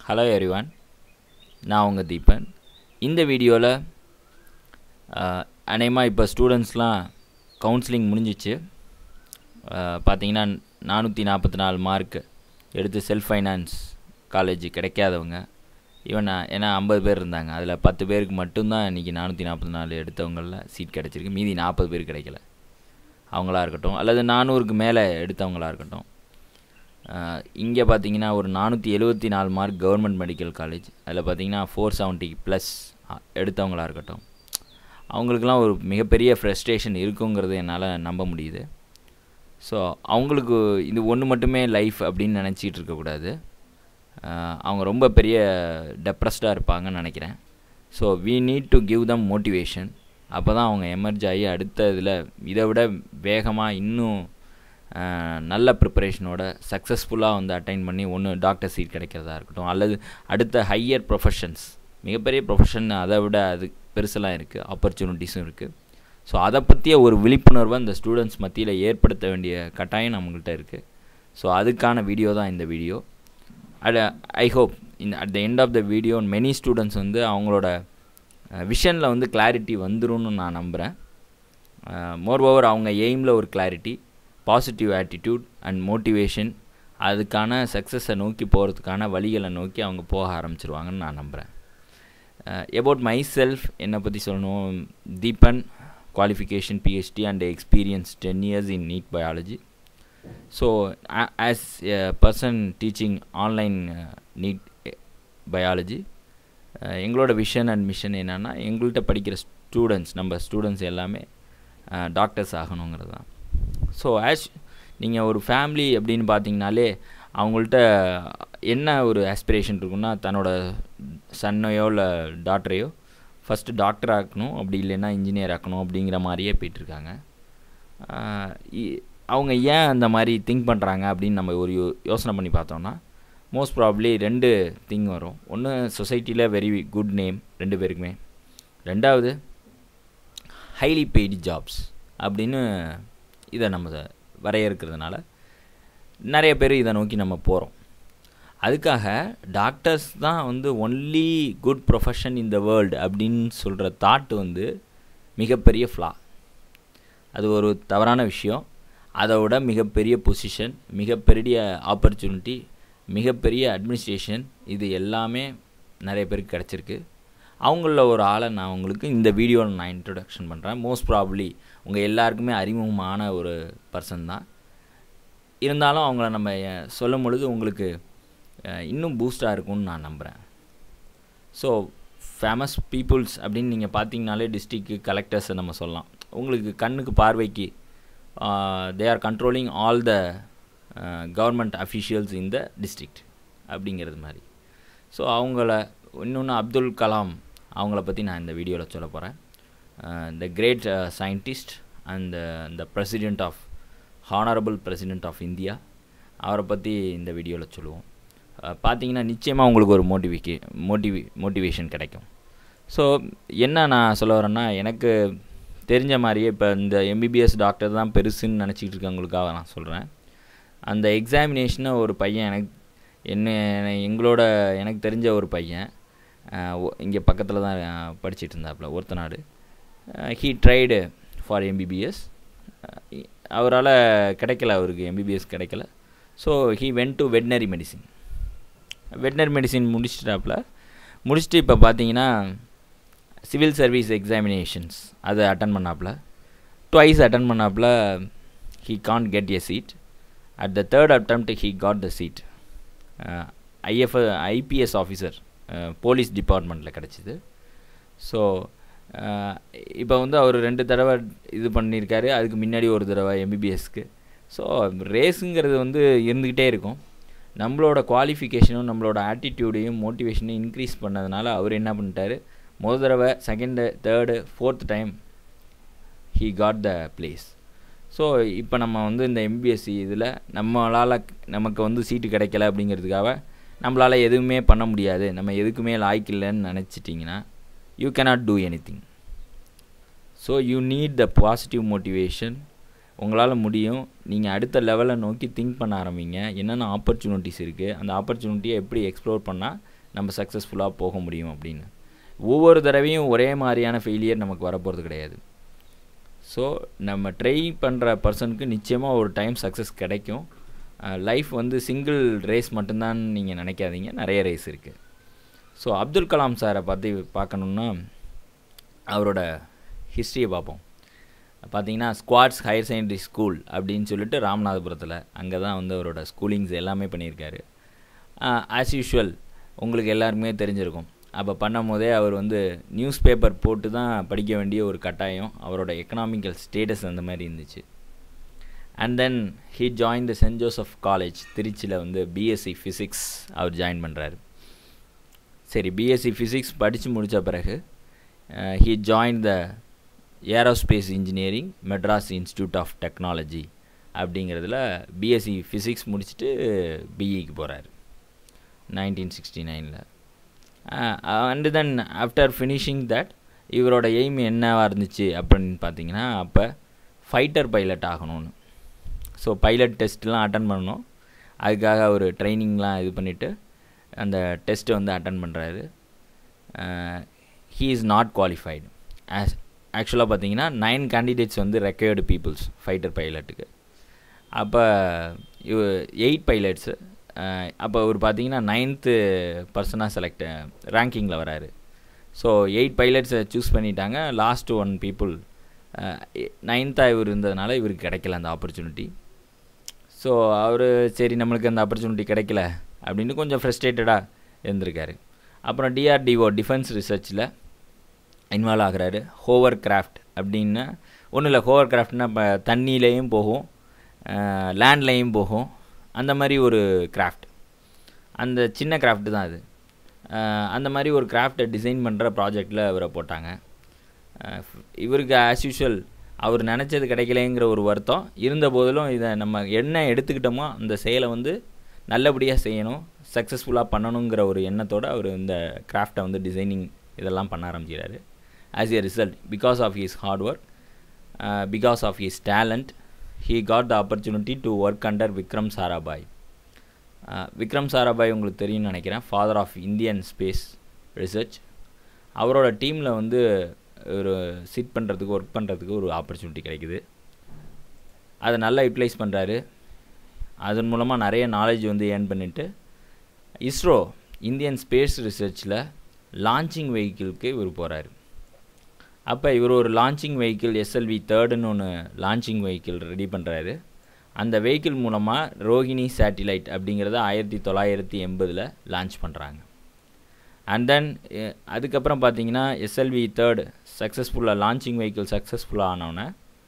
hello everyone நான் உங்கள் தீபன் இந்த வீடியோவில் அநேகமாக இப்போ ஸ்டூடெண்ட்ஸ்லாம் கவுன்சிலிங் முடிஞ்சிச்சு பார்த்தீங்கன்னா நானூற்றி நாற்பத்தி நாலு மார்க் எடுத்து செல்ஃப் ஃபைனான்ஸ் காலேஜ் கிடைக்காதவங்க ஈவன் ஏன்னா ஐம்பது பேர் இருந்தாங்க அதில் பத்து பேருக்கு மட்டும்தான் இன்றைக்கி நானூற்றி நாற்பத்தி நாலு எடுத்தவங்களில் சீட் கிடச்சிருக்கு மீதி நாற்பது பேர் கிடைக்கல அவங்களா இருக்கட்டும் அல்லது நானூறுக்கு மேலே எடுத்தவங்களா இருக்கட்டும் இங்கே பார்த்தீங்கன்னா ஒரு நானூற்றி எழுபத்தி நாலு மார்க் கவர்மெண்ட் மெடிக்கல் காலேஜ் அதில் பார்த்தீங்கன்னா ஃபோர் செவன்ட்டி ப்ளஸ் எடுத்தவங்களா இருக்கட்டும் அவங்களுக்கெல்லாம் ஒரு மிகப்பெரிய ஃப்ரஸ்ட்ரேஷன் இருக்குங்கிறது என்னால் நம்ப முடியுது ஸோ அவங்களுக்கு இது ஒன்று மட்டுமே லைஃப் அப்படின்னு நினச்சிட்டு இருக்கக்கூடாது அவங்க ரொம்ப பெரிய டெப்ரெஸ்டாக இருப்பாங்கன்னு நினைக்கிறேன் so we need to give them motivation அப்போ தான் அவங்க எமர்ஜ் ஆகி அடுத்த இதில் இதை விட வேகமாக இன்னும் நல்ல ப்ரிப்பரேஷனோட சக்ஸஸ்ஃபுல்லாக வந்து அட்டைன் பண்ணி ஒன்று டாக்டர் சீட் கிடைக்கிறதா இருக்கட்டும் அல்லது அடுத்த ஹையர் ப்ரொஃபஷன்ஸ் மிகப்பெரிய ப்ரொஃபஷன் அதை விட அது பெருசெல்லாம் இருக்குது ஆப்பர்ச்சுனிட்டிஸும் இருக்குது ஸோ அதை பற்றிய ஒரு விழிப்புணர்வை இந்த ஸ்டூடெண்ட்ஸ் மத்தியில் ஏற்படுத்த வேண்டிய கட்டாயம் நம்மகிட்ட இருக்குது ஸோ அதுக்கான வீடியோ தான் இந்த வீடியோ அட் ஐ ஹோப் இந்த at the end of the video many students வந்து அவங்களோட விஷனில் வந்து கிளாரிட்டி வந்துரும்னு நான் நம்புகிறேன் மோர் ஓவர் அவங்க எய்மில் ஒரு clarity positive attitude and motivation அதுக்கான சக்ஸஸை நோக்கி போகிறதுக்கான வழிகளை நோக்கி அவங்க போக ஆரம்பிச்சிருவாங்கன்னு நான் நம்புகிறேன் எபவுட் மை செல்ஃப் என்னை பற்றி சொல்லணும் Deepan qualification PhD and experience ten years in NEET biology so as a person teaching online NEET biology எங்களோட விஷன் அண்ட் மிஷன் என்னென்னா எங்கள்கிட்ட படிக்கிற ஸ்டூடெண்ட்ஸ் நம்ம ஸ்டூடெண்ட்ஸ் எல்லாமே டாக்டர்ஸ் ஆகணுங்கிறது தான் ஸோ ஆஸ் நீங்கள் ஒரு ஃபேமிலி அப்படின்னு பார்த்தீங்கனாலே அவங்கள்ட்ட என்ன ஒரு ஆஸ்பிரேஷன் இருக்குன்னா தன்னோட சன்னையோ இல்லை டாக்டரையோ ஃபஸ்ட்டு டாக்டர் ஆக்கணும் அப்படி இல்லைன்னா இன்ஜினியர் ஆக்கணும் அப்படிங்கிற மாதிரியே போயிட்டுருக்காங்க அவங்க ஏன் அந்த மாதிரி திங்க் பண்ணுறாங்க அப்படின்னு நம்ம ஒரு யோசனை பண்ணி பார்த்தோம்னா மோஸ்ட் ப்ராப்ளி ரெண்டு திங் வரும் ஒன்று சொசைட்டியில் வெரி குட் நேம் ரெண்டு பேருக்குமே ரெண்டாவது ஹைலி பெய்டு ஜாப்ஸ் அப்படின்னு இதை நம்ம வரையறுக்கிறதுனால நிறைய பேர் இதை நோக்கி நம்ம போகிறோம் அதுக்காக டாக்டர்ஸ் தான் வந்து only good profession in the world அப்படின்னு சொல்கிற தாட் வந்து மிகப்பெரிய ஃப்ளா அது ஒரு தவறான விஷயம் அதை விட மிகப்பெரிய பொசிஷன் மிகப்பெரிய ஆப்பர்ச்சுனிட்டி மிகப்பெரிய அட்மினிஸ்ட்ரேஷன் இது எல்லாமே நிறைய பேருக்கு கிடச்சிருக்கு அவங்களில் ஒரு ஆளை நான் உங்களுக்கு இந்த வீடியோவில் நான் இன்ட்ரொடக்ஷன் பண்ணுறேன் மோஸ்ட் ப்ராப்ளி உங்கள் எல்லாருக்குமே அறிமுகமான ஒரு பர்சன் தான் இருந்தாலும் அவங்கள நம்ம சொல்லும் பொழுது உங்களுக்கு இன்னும் பூஸ்டாக இருக்கும்னு நான் நம்புகிறேன் ஸோ ஃபேமஸ் பீப்புள்ஸ் அப்படின்னு நீங்கள் பார்த்தீங்கனாலே டிஸ்ட்ரிக்கு கலெக்டர்ஸை நம்ம சொல்லலாம் உங்களுக்கு கண்ணுக்கு பார்வைக்கு they are controlling all the government officials in the district அப்படிங்கிறது மாதிரி ஸோ அவங்கள இன்னொன்று அப்துல் கலாம் அவங்கள பற்றி நான் இந்த வீடியோவில் சொல்ல போகிறேன் the great scientist and the president of honourable president of India அவரை பற்றி இந்த வீடியோவில் சொல்லுவோம் பார்த்தீங்கன்னா நிச்சயமாக உங்களுக்கு ஒரு மோட்டிவேக்கே மோட்டிவே மோட்டிவேஷன் கிடைக்கும் ஸோ என்ன நான் சொல்ல வரேன்னா எனக்கு தெரிஞ்ச மாதிரியே இப்போ இந்த எம்பிபிஎஸ் டாக்டர் தான் பெருசுன்னு நினச்சிக்கிட்டு இருக்கவங்களுக்காக நான் சொல்கிறேன் அந்த எக்ஸாமினேஷனை ஒரு பையன் எனக்கு என்ன எங்களோட எனக்கு தெரிஞ்ச ஒரு பையன் இங்கே பக்கத்தில் தான் படிச்சுட்டு இருந்தாப்புல ஒருத்த நாடு ஹீ ட்ரைடு ஃபார் எம்பிபிஎஸ் அவரால் கிடைக்கல அவருக்கு எம்பிபிஎஸ் கிடைக்கல so he went to veterinary medicine veterinary medicine முடிச்சிட்டாப்புல முடிச்சுட்டு இப்போ பார்த்தீங்கன்னா சிவில் சர்வீஸ் எக்ஸாமினேஷன்ஸ் அதை அட்டன் பண்ணாப்புல ட்வைஸ் அட்டன் பண்ணாப்புல he can't get a seat at the third attempt he got the seat IF IPS officer police டிபார்ட்மெண்ட்டில் கிடச்சிது so இப்போ வந்து அவர் ரெண்டு தடவை இது பண்ணியிருக்காரு அதுக்கு முன்னாடி ஒரு தடவை எம்பிபிஎஸ்க்கு ஸோ ரேஸுங்கிறது வந்து இருந்துக்கிட்டே இருக்கும் நம்மளோட குவாலிஃபிகேஷனும் நம்மளோட ஆட்டிடியூடையும் மோட்டிவேஷனையும் இன்க்ரீஸ் பண்ணதுனால அவர் என்ன பண்ணிட்டாரு முதல் தடவை second third fourth time he got the place so இப்போ நம்ம வந்து இந்த எம்பிஎஸ்சி இதில் நம்மளால் நமக்கு வந்து சீட்டு கிடைக்கல அப்படிங்கிறதுக்காக நம்மளால் எதுவுமே பண்ண முடியாது நம்ம எதுக்குமே லாய்க்கு இல்லைன்னு நினச்சிட்டிங்கன்னா you cannot do anything so you need the positive motivation உங்களால் முடியும் நீங்கள் அடுத்த லெவலை நோக்கி திங்க் பண்ண ஆரம்பிங்க என்னென்ன ஆப்பர்ச்சுனிட்டிஸ் இருக்குது அந்த ஆப்பர்ச்சுனிட்டியை எப்படி எக்ஸ்ப்ளோர் பண்ணால் நம்ம சக்ஸஸ்ஃபுல்லாக போக முடியும் அப்படின்னு ஒவ்வொரு தடவையும் ஒரே மாதிரியான ஃபெயிலியர் நமக்கு வரப்போகிறது கிடையாது ஸோ நம்ம ட்ரை பண்ணுற பர்சனுக்கு நிச்சயமாக ஒரு டைம் சக்ஸஸ் கிடைக்கும் லைஃப் வந்து சிங்கிள் ரேஸ் மட்டும்தான் நீங்கள் நினைக்காதீங்க நிறைய ரேஸ் இருக்குது ஸோ அப்துல் கலாம் சாரை பற்றி பார்க்கணுன்னா அவரோட ஹிஸ்ட்ரியை பார்ப்போம் பார்த்தீங்கன்னா ஸ்குவாட்ஸ் ஹையர் செகண்டரி ஸ்கூல் அப்படின்னு சொல்லிட்டு ராமநாதபுரத்தில் அங்கே தான் வந்து அவரோட ஸ்கூலிங்ஸ் எல்லாமே பண்ணியிருக்காரு ஆஸ் யூஷுவல் உங்களுக்கு எல்லாருக்குமே தெரிஞ்சிருக்கும் அப்போ பண்ணும் போதே அவர் வந்து நியூஸ் பேப்பர் போட்டு தான் படிக்க வேண்டிய ஒரு கட்டாயம் அவரோட எக்கனாமிக்கல் ஸ்டேட்டஸ் அந்த மாதிரி இருந்துச்சு and then he join the Saint Joseph college திருச்சியில் வந்து பிஎஸ்சி ஃபிசிக்ஸ் அவர் ஜாயின் பண்ணுறாரு சரி பிஎஸ்சி ஃபிசிக்ஸ் படித்து முடித்த பிறகு he join the aerospace engineering Madras Institute of Technology அப்படிங்கிறதுல பிஎஸ்சி ஃபிசிக்ஸ் முடிச்சுட்டு பிஇக்கு போகிறாரு நைன்டீன் சிக்ஸ்டி நைனில் and then after finishing that இவரோட எய்ம் என்னவாக இருந்துச்சு அப்படின்னு பார்த்தீங்கன்னா அப்போ ஃபைட்டர் பைலட் ஆகணும்னு ஸோ பைலட் டெஸ்ட்லாம் அட்டன் பண்ணணும் அதுக்காக ஒரு ட்ரைனிங்லாம் இது பண்ணிவிட்டு அந்த டெஸ்ட்டை வந்து அட்டன் பண்ணுறாரு he is not qualified as ஆக்சுவலாக பார்த்தீங்கன்னா நைன் கேண்டிடேட்ஸ் வந்து ரெக்கையர்டு பீப்புள்ஸ் ஃபைட்டர் பைலட்டுக்கு அப்போ இவ எயிட் பைலட்ஸு அப்போ அவர் பார்த்தீங்கன்னா நைன்த்து பர்சனாக செலக்ட் ரேங்கிங்கில் வராரு ஸோ எயிட் பைலட்ஸை சூஸ் பண்ணிட்டாங்க லாஸ்ட் ஒன் பீப்புள் நைன்த்தாக இவர் இருந்ததுனால இவருக்கு கிடைக்கல அந்த ஆப்பர்ச்சுனிட்டி ஸோ அவர் சரி நம்மளுக்கு அந்த ஆப்பர்ச்சுனிட்டி கிடைக்கல அப்படின்னு கொஞ்சம் ஃப்ரஸ்ட்ரேட்டடாக இருந்திருக்காரு அப்புறம் டிஆர்டிஓ டிஃபென்ஸ் ரிசர்ச்சில் இன்வால்வ் ஆகிறாரு ஹோவர் கிராஃப்ட் அப்படின்னா ஒன்றும் இல்லை ஹோவர் கிராஃப்ட்னா இப்போ தண்ணியிலையும் போகும் லேண்ட்லேயும் போகும் அந்த மாதிரி ஒரு கிராஃப்ட் அந்த சின்ன கிராஃப்ட் தான் அது அந்த மாதிரி ஒரு கிராஃப்டை டிசைன் பண்ணுற ப்ராஜெக்டில் அவரை போட்டாங்க இவருக்கு ஆஸ் யூஷுவல் அவர் நினச்சது கிடைக்கலைங்கிற ஒரு வருத்தம் இருந்த போதிலும் இதை நம்ம என்ன எடுத்துக்கிட்டோமோ அந்த செயலை வந்து நல்லபடியாக செய்யணும் சக்ஸஸ்ஃபுல்லாக பண்ணணுங்கிற ஒரு எண்ணத்தோடு அவர் இந்த கிராஃப்டை வந்து டிசைனிங் இதெல்லாம் பண்ண ஆரம்பிக்கிறாரு as a result because of his hard work because of his talent he got the opportunity to work under Vikram Sarabhai Vikram Sarabhai உங்களுக்கு தெரியும்னு நினைக்கிறேன் father of Indian space research அவரோட டீமில் வந்து ஒரு சிட் பண்ணுறதுக்கு ஒர்க் பண்ணுறதுக்கு ஒரு ஆப்பர்ச்சுனிட்டி கிடைக்குது அதை நல்லா யூட்டிலைஸ் பண்ணுறாரு அதன் மூலமாக நிறைய நாலேஜ் வந்து ஏர்ன் பண்ணிவிட்டு இஸ்ரோ இந்தியன் ஸ்பேஸ் ரிசர்ச்சில் லான்ச்சிங் வெஹிக்கிளுக்கு இவர் போகிறாரு அப்போ இவர் ஒரு லான்ச்சிங் வெஹிக்கிள் எஸ்எல்வி தேர்டுன்னு ஒன்று லான்ச்சிங் வெஹிக்கிள் ரெடி பண்ணுறாரு அந்த வெஹிக்கிள் மூலமாக ரோஹிணி சேட்டிலைட் அப்படிங்கிறத ஆயிரத்தி தொள்ளாயிரத்தி எண்பதில் லான்ச் பண்ணுறாங்க அண்ட் தென் அதுக்கப்புறம் பார்த்தீங்கன்னா எஸ்எல்வி தேர்டு சக்ஸஸ்ஃபுல்லாக லான்ச்சிங் வெஹிக்கிள் சக்ஸஸ்ஃபுல்லாக ஆனவுடனே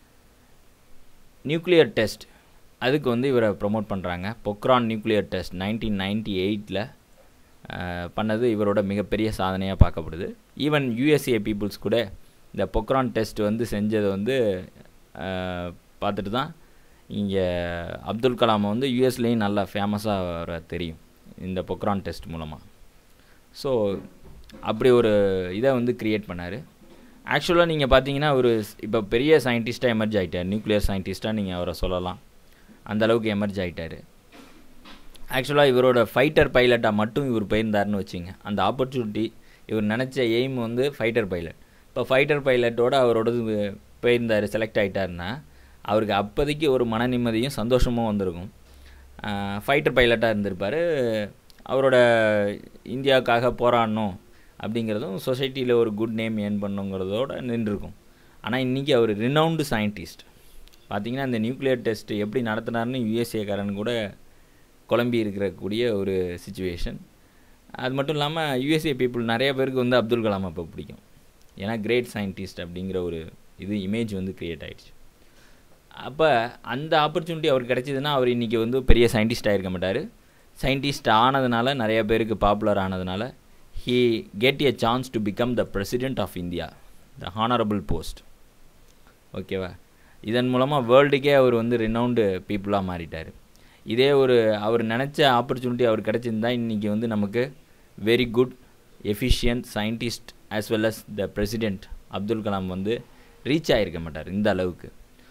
நியூக்ளியர் டெஸ்ட் அதுக்கு வந்து இவரை ப்ரொமோட் பண்ணுறாங்க Pokhran nuclear test nineteen ninety எயிட்டில் பண்ணது இவரோட மிகப்பெரிய சாதனையாக பார்க்கப்படுது ஈவன் யூஎஸ்ஏ பீப்புள்ஸ் கூட இந்த பொக்ரான் டெஸ்ட் வந்து செஞ்சதை வந்து பார்த்துட்டு தான் இங்கே அப்துல் கலாமை வந்து யூஎஸ்லேயும் நல்லா ஃபேமஸாக வர தெரியும் இந்த பொக்ரான் டெஸ்ட் மூலமாக ஸோ அப்படி ஒரு இதை வந்து க்ரியேட் பண்ணார் ஆக்சுவலாக நீங்கள் பார்த்தீங்கன்னா ஒரு இப்போ பெரிய சயின்டிஸ்ட்டாக எமர்ஜ் ஆகிட்டார் நியூக்ளியர் சயின்டிஸ்ட்டாக நீங்கள் அவரை சொல்லலாம் அந்த அளவுக்கு எமர்ஜ் ஆகிட்டார் ஆக்சுவலாக இவரோட ஃபைட்டர் பைலட்டாக மட்டும் இவர் போயிருந்தாருன்னு வச்சுங்க அந்த ஆப்பர்ச்சுனிட்டி இவர் நினச்ச எய்ம் வந்து ஃபைட்டர் பைலட் இப்போ ஃபைட்டர் பைலட்டோட அவரோடது போயிருந்தார் செலக்ட் ஆகிட்டாருன்னா அவருக்கு அப்போதைக்கு ஒரு மன நிம்மதியும் சந்தோஷமும் வந்திருக்கும் ஃபைட்டர் பைலட்டாக இருந்திருப்பார் அவரோட இந்தியாவுக்காக போராடணும் அப்படிங்கிறதும் சொசைட்டியில் ஒரு குட் நேம் ஏர்ன் பண்ணுங்கிறதோட நின்றுருக்கும் ஆனால் இன்றைக்கி அவர் ரினவுண்டு சயின்டிஸ்ட் பார்த்திங்கன்னா இந்த நியூக்ளியர் டெஸ்ட் எப்படி நடத்தினார்னு யூஎஸ்ஏக்காரன் கூட குழம்பி இருக்கக்கூடிய ஒரு சுச்சுவேஷன் அது மட்டும் இல்லாமல் யூஎஸ்ஏ பீப்புள் நிறைய பேருக்கு வந்து அப்துல் கலாம் அப்போ பிடிக்கும் ஏன்னா கிரேட் சயின்டிஸ்ட் அப்படிங்கிற ஒரு இது இமேஜ் வந்து க்ரியேட் ஆகிடுச்சு அப்போ அந்த ஆப்பர்ச்சுனிட்டி அவருக்கு கிடைச்சிதுன்னா அவர் இன்றைக்கி வந்து பெரிய சயின்டிஸ்ட் ஆகிருக்க மாட்டார் சயின்டிஸ்ட் ஆனதுனால நிறைய பேருக்கு பாப்புலர் ஆனதுனால he get a chance to become the president of India the honourable post ஓகேவா இதன் மூலமாக வேர்ல்டுக்கே அவர் வந்து ரினவுண்டு பீப்புளாக மாறிட்டார் இதே ஒரு அவர் நினச்ச ஆப்பர்ச்சுனிட்டி அவர் கிடச்சிருந்தா இன்றைக்கி வந்து நமக்கு very good efficient scientist as well as the president Abdul Kalam வந்து ரீச் ஆகிருக்க மாட்டார் இந்த அளவுக்கு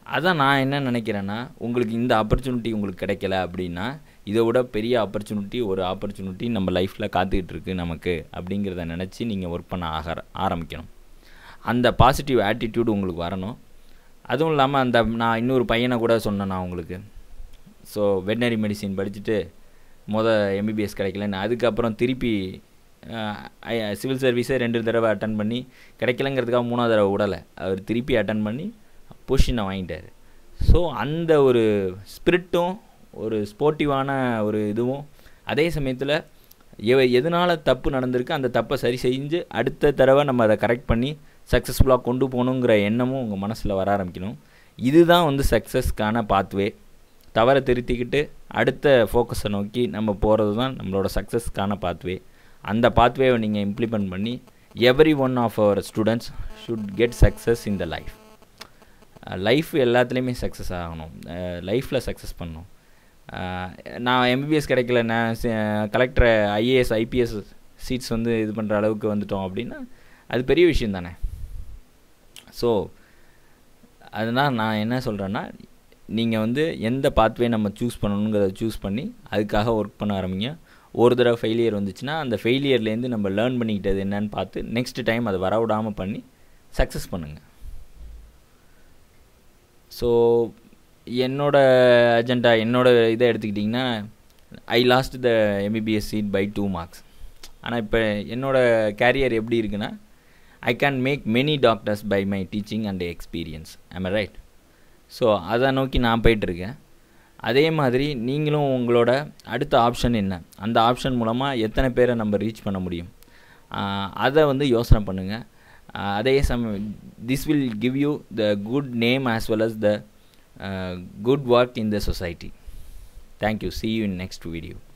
அதான் நான் என்ன நினைக்கிறேன்னா உங்களுக்கு இந்த ஆப்பர்ச்சுனிட்டி உங்களுக்கு கிடைக்கல அப்படின்னா இதை விட பெரிய ஆப்பர்ச்சுனிட்டி ஒரு ஆப்பர்ச்சுனிட்டி நம்ம லைஃப்பில் காத்துக்கிட்டு இருக்கு நமக்கு அப்படிங்கிறத நினச்சி நீங்கள் ஒர்க் பண்ண ஆக ஆரம்பிக்கணும் அந்த பாசிட்டிவ் ஆட்டிடியூட் உங்களுக்கு வரணும் அதுவும் இல்லாமல் அந்த நான் இன்னொரு பையனை கூட சொன்னேன் நான் உங்களுக்கு ஸோ வெட்னரி மெடிசின் படிச்சுட்டு மொதல் எம்பிபிஎஸ் கிடைக்கலன்னு அதுக்கப்புறம் திருப்பி சிவில் சர்வீஸை ரெண்டு தடவை அட்டன் பண்ணி கிடைக்கலங்கிறதுக்காக மூணாவது தடவை விடலை அவர் திருப்பி அட்டன் பண்ணி பொசிஷனை வாங்கிட்டார் ஸோ அந்த ஒரு ஸ்பிரிட்டும் ஒரு ஸ்போர்ட்டிவான ஒரு இதுவும் அதே சமயத்தில் எவ எதனால் தப்பு நடந்திருக்கு அந்த தப்பை சரி செஞ்சு அடுத்த தடவை நம்ம அதை கரெக்ட் பண்ணி சக்ஸஸ்ஃபுல்லாக கொண்டு போகணுங்கிற எண்ணமும் உங்கள் மனசில் வர ஆரம்பிக்கணும் இதுதான் வந்து சக்ஸஸ்க்கான பாத்வே தவறை திருத்திக்கிட்டு அடுத்த ஃபோக்கஸை நோக்கி நம்ம போகிறது தான் நம்மளோட சக்ஸஸ்க்கான பாத்வே அந்த பாத்வேவை நீங்கள் இம்ப்ளிமெண்ட் பண்ணி every one of our students should get success in the life life எல்லாத்துலேயுமே சக்ஸஸ் ஆகணும் லைஃப்பில் சக்ஸஸ் பண்ணணும் நான் எம்பிபிஎஸ் கிடைக்கல நான் கலெக்டர் ஐஏஎஸ் ஐபிஎஸ் சீட்ஸ் வந்து இது பண்ணுற அளவுக்கு வந்துட்டோம் அப்படின்னா அது பெரிய விஷயம் தானே ஸோ அதனால் நான் என்ன சொல்கிறேன்னா நீங்கள் வந்து எந்த பாத்வே நம்ம சூஸ் பண்ணணுங்கிறத சூஸ் பண்ணி அதுக்காக ஒர்க் பண்ண ஆரம்பிங்க ஒரு தடவை ஃபெயிலியர் வந்துச்சுன்னா அந்த ஃபெயிலியர்லேருந்து நம்ம லேர்ன் பண்ணிக்கிட்டது என்னன்னு பார்த்து நெக்ஸ்ட் டைம் அதை வரவிடாமல் பண்ணி சக்ஸஸ் பண்ணுங்கள் ஸோ என்னோட அஜெண்டா என்னோட இதை எடுத்துக்கிட்டிங்கன்னா I lost the MBBS seat by two marks ஆனால் இப்போ என்னோடய கேரியர் எப்படி இருக்குன்னா I can make many doctors by my teaching and experience I'm right so அதை நோக்கி நான் போயிட்டுருக்கேன் அதே மாதிரி நீங்களும் உங்களோட அடுத்த ஆப்ஷன் என்ன அந்த ஆப்ஷன் மூலமாக எத்தனை பேரை நம்ம ரீச் பண்ண முடியும் அதை வந்து யோசனை பண்ணுங்கள் அதே சமயம் this will give you the good name as well as the good work in the society thank you see you in next video